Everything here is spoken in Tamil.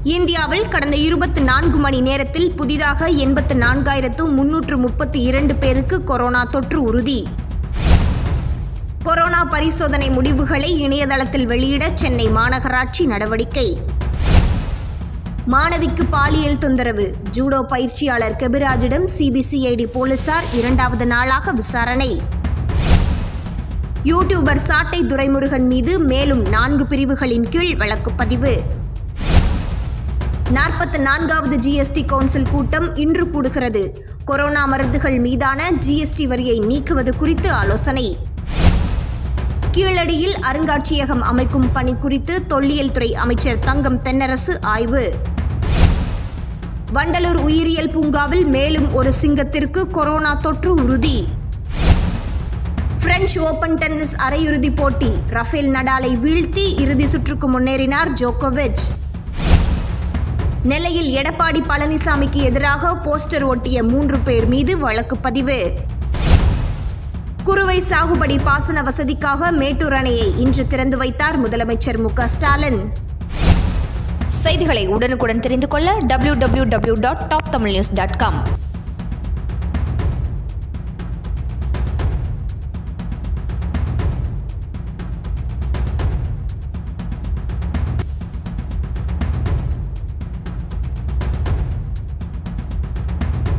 இந்தியாவில் கடந்த இருபத்தி நான்கு மணி நேரத்தில் புதிதாக எண்பத்து நான்காயிரத்து முன்னூற்று முப்பத்தி இரண்டு பேருக்கு கொரோனா தொற்று உறுதி கொரோனா பரிசோதனை முடிவுகளை இணையதளத்தில் வெளியிட சென்னை மாநகராட்சி நடவடிக்கை மாணவிக்கு பாலியல் தொந்தரவு ஜூடோ பயிற்சியாளர் கெபிராஜிடம் சிபிசிஐடி போலீசார் இரண்டாவது நாளாக விசாரணை யூடியூபர் சாட்டை துரைமுருகன் மீது மேலும் நான்கு பிரிவுகளின் கீழ் வழக்குப்பதிவு நாற்பத்தி நான்காவது ஜிஎஸ்டி கவுன்சில் கூட்டம் இன்று கூடுகிறது கொரோனா மருந்துகள் மீதான ஜிஎஸ்டி வரியை நீக்குவது குறித்து ஆலோசனை கீழடியில் அருங்காட்சியகம் அமைக்கும் பணி குறித்து தொல்லியல் துறை அமைச்சர் தங்கம் தென்னரசு ஆய்வு வண்டலூர் உயிரியல் பூங்காவில் மேலும் ஒரு சிங்கத்திற்கு கொரோனா தொற்று உறுதி பிரெஞ்சு ஓபன் டென்னிஸ் அரையிறுதிப் போட்டி ரஃபேல் நடாலை வீழ்த்தி இறுதி சுற்றுக்கு முன்னேறினார் ஜோகோவிச் நெல்லையில் எடப்பாடி பழனிசாமிக்கு எதிராக போஸ்டர் ஒட்டிய மூன்று பேர் மீது வழக்கு பதிவு குறுவை சாகுபடி பாசன வசதிக்காக மேட்டூர் அணையை இன்று திறந்து வைத்தார் முதலமைச்சர் மு க ஸ்டாலின் செய்திகளை உடனுக்குடன் தெரிந்து கொள்ள www.toptamilnews.com